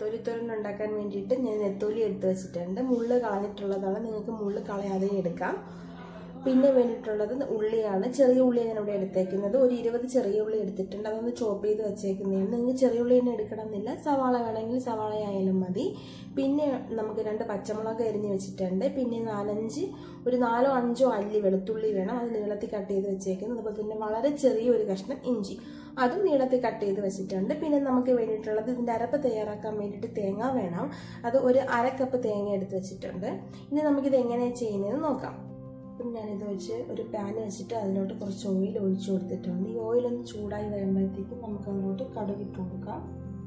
നെത്തോലി തോരൻ ഉണ്ടാക്കാൻ വേണ്ടിയിട്ട് ഞാൻ നെത്തോലി എടുത്ത് വെച്ചിട്ടുണ്ട് മുള്ള് കളഞ്ഞിട്ടുള്ളതാണ് നിങ്ങൾക്ക് മുള്ള് കളയാതെ എടുക്കാം പിന്നെ വേണ്ടിയിട്ടുള്ളത് ഉള്ളിയാണ് ചെറിയ ഉള്ളിയാണ് ഞാൻ ഇവിടെ എടുത്തേക്കുന്നത് ഒരു ഇരുപത് ചെറിയ ഉള്ളി എടുത്തിട്ടുണ്ട് അതൊന്ന് ചോപ്പ് ചെയ്ത് വെച്ചേക്കുന്നതാണ് നിങ്ങൾക്ക് ചെറിയ ഉള്ളി തന്നെ എടുക്കണം എന്നില്ല സവാള വേണമെങ്കിൽ സവാള ആയാലും മതി പിന്നെ നമുക്ക് രണ്ട് പച്ചമുളക് എരിഞ്ഞ് വെച്ചിട്ടുണ്ട് പിന്നെ നാലഞ്ച് ഒരു നാലോ അഞ്ചോ അല്ലി വെളുത്തുള്ളി വേണം അത് നീളത്തിൽ കട്ട് ചെയ്ത് വെച്ചേക്കുന്നത് അതുപോലെ തന്നെ വളരെ ചെറിയൊരു കഷ്ണം ഇഞ്ചി അതും നീളത്തിൽ കട്ട് ചെയ്ത് വെച്ചിട്ടുണ്ട് പിന്നെ നമുക്ക് വേണ്ടിയിട്ടുള്ളത് ഇതിൻ്റെ അരപ്പ് തയ്യാറാക്കാൻ വേണ്ടിയിട്ട് തേങ്ങ വേണം അത് ഒരു അര കപ്പ് തേങ്ങ എടുത്ത് വെച്ചിട്ടുണ്ട് ഇനി നമുക്കിത് എങ്ങനെയാണ് ചെയ്യുന്നതെന്ന് നോക്കാം അപ്പം ഞാനിത് വെച്ച് ഒരു പാൻ വെച്ചിട്ട് അതിലോട്ട് കുറച്ച് ഓയിൽ ഒഴിച്ചു കൊടുത്തിട്ടുണ്ട് ഈ ഓയിൽ ഒന്ന് ചൂടായി വരുമ്പോഴത്തേക്കും നമുക്ക് അതിലോട്ട് കടുകിട്ട് കൊടുക്കാം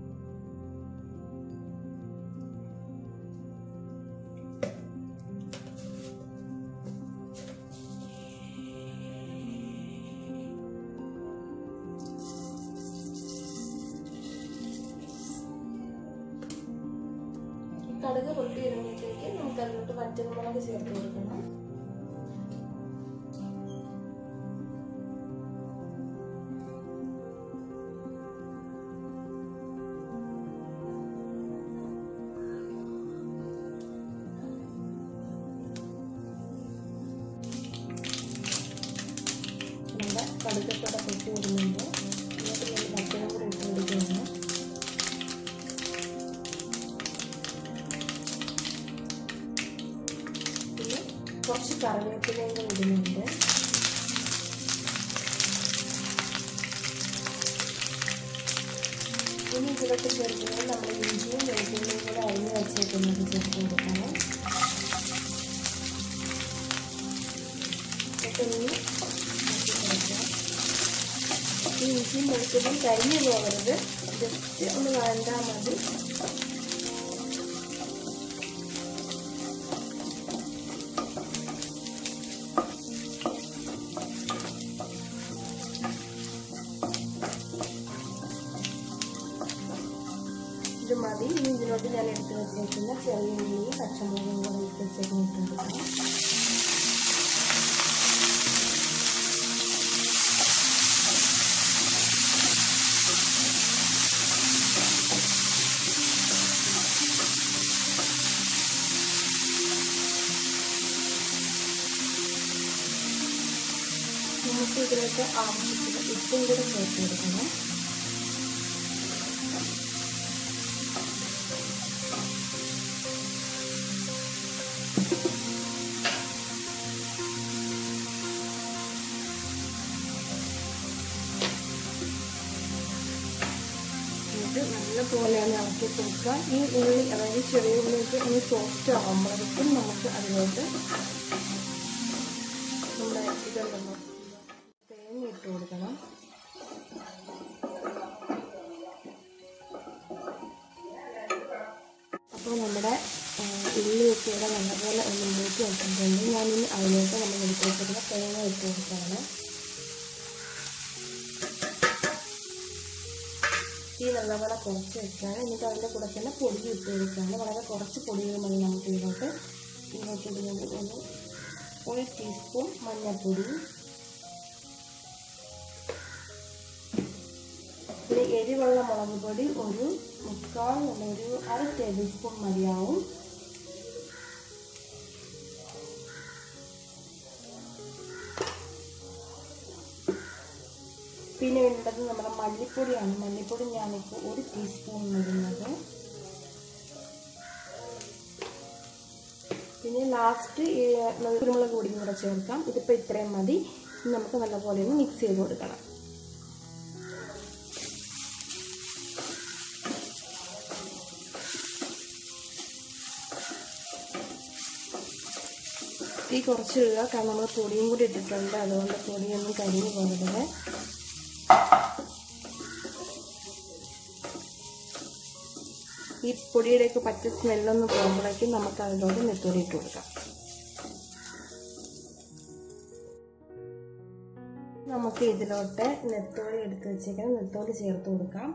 കടുക് പൊട്ടി വരുമ്പോഴത്തേക്ക് നമുക്ക് അതിലോട്ട് വറ്റൽമുളക് ചേർത്ത് കൊടുക്കണം നമ്മുടെ കടുകത്തോടെ പൊട്ടി വരുന്നുണ്ട് എന്നിട്ട് നമ്മൾ ഭക്ഷണം കൂടെ ഇട്ട് കൊടുക്കുകയാണ് പിന്നെ കുറച്ച് കറിവേപ്പിലയും കൂടെ ഇടുന്നുണ്ട് ഇനി ഇതിലോട്ട് ചേർക്കുന്നത് നമ്മൾ ഇഞ്ചിയും വെളുത്തുള്ളിയും കൂടെ അരിഞ്ഞ് വെച്ചേക്കുന്നത് ചേർത്ത് കൊടുക്കണം ഇനി ഈ ഇഞ്ചിയും വെളുത്തുള്ളിയും കരിഞ്ഞു പോകരുത് ജസ്റ്റ് ഒന്ന് വഴണ്ടാൽ മതി ഇത് മതി ഇനി ഇതിലോട്ട് ഞാൻ എടുത്ത് വെച്ചേക്കുന്ന ചെറിയ ഉള്ളിയും പച്ചമുളകും കൂടെ എടുത്ത് വെച്ചേക്കുന്നിട്ടുണ്ട് നമുക്ക് ഇതിലേക്ക് ആവശ്യത്തിന് ഉപ്പും കൂടെ ചേർത്ത് കൊടുക്കണം ഇത് നല്ലപോലെ ഒന്ന് ഇളക്കി കൊടുക്കുക ഈ ഉള്ളി അതായത് ചെറിയ ഉള്ളിയൊക്കെ ഒന്ന് സോഫ്റ്റ് ആകുമ്പോഴേക്കും നമുക്ക് അതിലോട്ട് നമ്മുടെ ഇതുണ്ടല്ലോ തേങ്ങ ഇട്ട് കൊടുക്കണം അപ്പോൾ നമ്മുടെ ഉള്ളിയൊക്കെ ഇവിടെ നല്ലപോലെ ഒന്ന് മൂട്ടി വെച്ചിട്ടുണ്ട് ഞാനിനി അതിലോട്ട് നമ്മൾ എടുത്ത് വെച്ചിട്ടുള്ള തേങ്ങ ഇട്ട് കൊടുക്കുകയാണ് തീ നല്ലപോലെ കുറച്ച് വെക്കുകയാണ് എന്നിട്ട് അതിൻ്റെ കൂടെ തന്നെ പൊടി ഇട്ട് കൊടുക്കുകയാണ് വളരെ കുറച്ച് പൊടികൾ മതി നമുക്ക് ഇതിലോട്ട് ഇതിലോട്ട് ഇടുന്നത് ഒന്ന് ഒരു ടീസ്പൂൺ മഞ്ഞൾപ്പൊടി പിന്നെ എരിവുള്ള മുളക് പൊടി ഒരു മുക്കാൽ ഒരു അര ടേബിൾ സ്പൂൺ മതിയാവും പിന്നെ വേണ്ടത് നമ്മുടെ മല്ലിപ്പൊടിയാണ് മല്ലിപ്പൊടി ഞാനിപ്പോൾ ഒരു ടീസ്പൂൺ ഇടുന്നത് പിന്നെ ലാസ്റ്റ് കുരുമുളക് പൊടിയും കൂടെ ചേർക്കാം ഇതിപ്പോൾ ഇത്രയും മതി ഇനി നമുക്ക് നല്ലപോലെ ഒന്ന് മിക്സ് ചെയ്ത് കൊടുക്കണം തീ കുറച്ച് ഇടുക കാരണം നമ്മൾ പൊടിയും കൂടി ഇട്ടിട്ടുണ്ട് അതുകൊണ്ട് പൊടിയൊന്നും കരിഞ്ഞു പോകരുത് ഈ പൊടിയുടെയൊക്കെ പച്ച സ്മെല്ലൊന്ന് പോകുമ്പോഴേക്കും നമുക്ക് അതിലോട്ട് നെത്തോലി ഇട്ട് കൊടുക്കാം നമുക്ക് ഇതിലോട്ട് നെത്തോലി എടുത്ത് വെച്ചേക്കണം നെത്തോലി ചേർത്ത് കൊടുക്കാം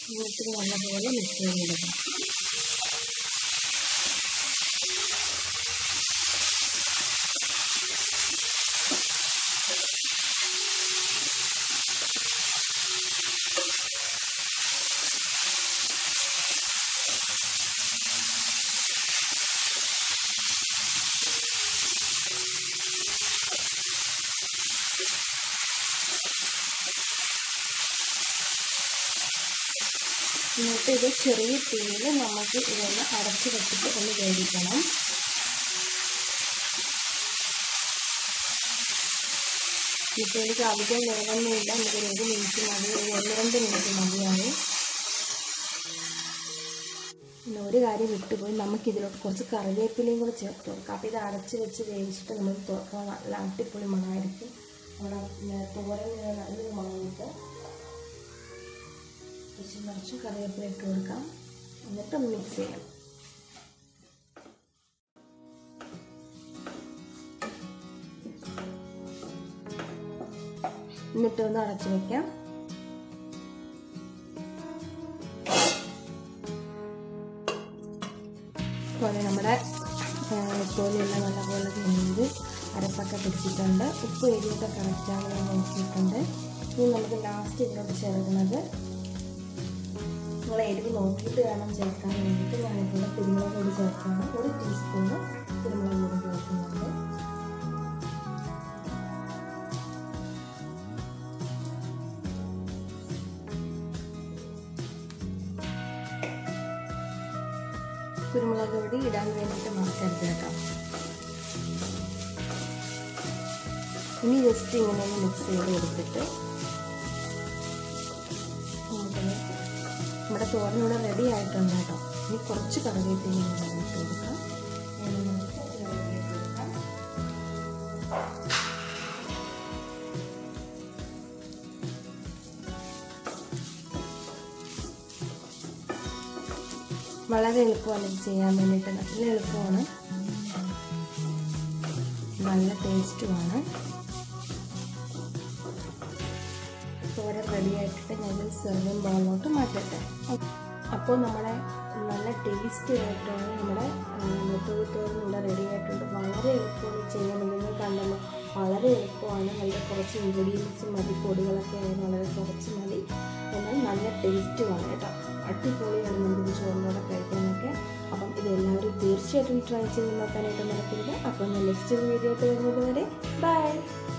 എന്നിട്ട് നല്ലപോലെ മിക്സ് ചെയ്തെടുക്കാം എന്നിട്ട് ഇത് ചെറിയ തീയിൽ നമുക്ക് ഇതൊന്ന് അടച്ച് വെച്ചിട്ട് ഒന്ന് വേവിക്കണം ഇപ്പോൾ എനിക്ക് അധികം വേഗമൊന്നുമില്ല എനിക്കൊരു ഒരു മിനിറ്റ് മതി ഒരു ഒന്ന് രണ്ട് മിനിറ്റ് മതിയായി പിന്നെ ഒരു കാര്യം വിട്ടുപോയി നമുക്ക് ഇതിലോട്ട് കുറച്ച് കറിവേപ്പിലയും കൂടെ ചേർത്ത് കൊടുക്കാം അപ്പോൾ ഇത് അടച്ച് വെച്ച് വേവിച്ചിട്ട് നമ്മൾ തുറക്കാൻ നല്ല അടിപൊളി മണമായിരിക്കും നമ്മുടെ തോരൻ നല്ലൊരു മണം കിട്ടും കുറച്ച് നിറച്ച് കറിവേപ്പില ഇട്ട് കൊടുക്കാം എന്നിട്ട് മിക്സ് ചെയ്യാം എന്നിട്ട് ഒന്ന് അടച്ചു വെക്കാം പോലെ നമ്മുടെ തോലെല്ലാം നല്ലപോലെ നീണ്ട് അരപ്പൊക്കെ പിടിച്ചിട്ടുണ്ട് ഉപ്പ് എരിയൊക്കെ കറക്റ്റാണ് ഞാൻ നോക്കിയിട്ടുണ്ട് ഇനി നമുക്ക് ലാസ്റ്റ് ഇതിലോട്ട് ചേർക്കുന്നത് നിങ്ങൾ എരിവ് നോക്കിയിട്ട് വേണം ചേർക്കാൻ വേണ്ടിയിട്ട് ഞാനിവിടെ കുരുമുളക് പൊടി ചേർക്കാണ് ഒരു ടീസ്പൂണ് കുരുമുളക് പൊടി ചേർക്കുന്നുണ്ട് കുരുമുളക് പൊടി ഇടാൻ വേണ്ടിയിട്ട് മറക്കരുത് കേട്ടോ ഇനി ജസ്റ്റ് ഇങ്ങനെ ഒന്ന് മിക്സ് ചെയ്ത് എടുത്തിട്ട് നമുക്കൊന്ന് നമ്മുടെ തോരനിവിടെ റെഡി ആയിട്ടുണ്ട് കേട്ടോ ഇനി കുറച്ച് കറിവേപ്പില ഇട്ട് കൊടുക്കാം വളരെ എളുപ്പമാണ് ഇത് ചെയ്യാൻ വേണ്ടിയിട്ട് നല്ല എളുപ്പമാണ് നല്ല ടേസ്റ്റുമാണ് തോരൻ റെഡി ആയിട്ടിട്ട് ഞാൻ സെർവിങ് ബൗളിലോട്ട് മാറ്റട്ടെ അപ്പോൾ നമ്മുടെ നല്ല ടേസ്റ്റി ആയിട്ടാണ് നമ്മുടെ നെത്തോലി തോരൻ ഇവിടെ റെഡി ആയിട്ടുണ്ട് വളരെ എളുപ്പമാണ് ചെയ്യാൻ നിങ്ങൾ കണ്ടല്ലോ വളരെ എളുപ്പമാണ് നല്ല കുറച്ച് ഇൻഗ്രീഡിയൻസ് മതി പൊടികളൊക്കെ ആയാലും വളരെ കുറച്ച് മതി എന്നാൽ നല്ല ടേസ്റ്റുമാണ് കേട്ടോ അടിപൊളിയാണ് നമുക്ക് ചോറിനോടെ കഴിക്കാനൊക്കെ അപ്പം ഇത് എല്ലാവരും തീർച്ചയായിട്ടും ട്രൈ ചെയ്ത് നോക്കാനായിട്ട് നടക്കരുത് അപ്പം ഞാൻ നെക്സ്റ്റ് വീഡിയോ വരുന്നത് വരെ ബൈ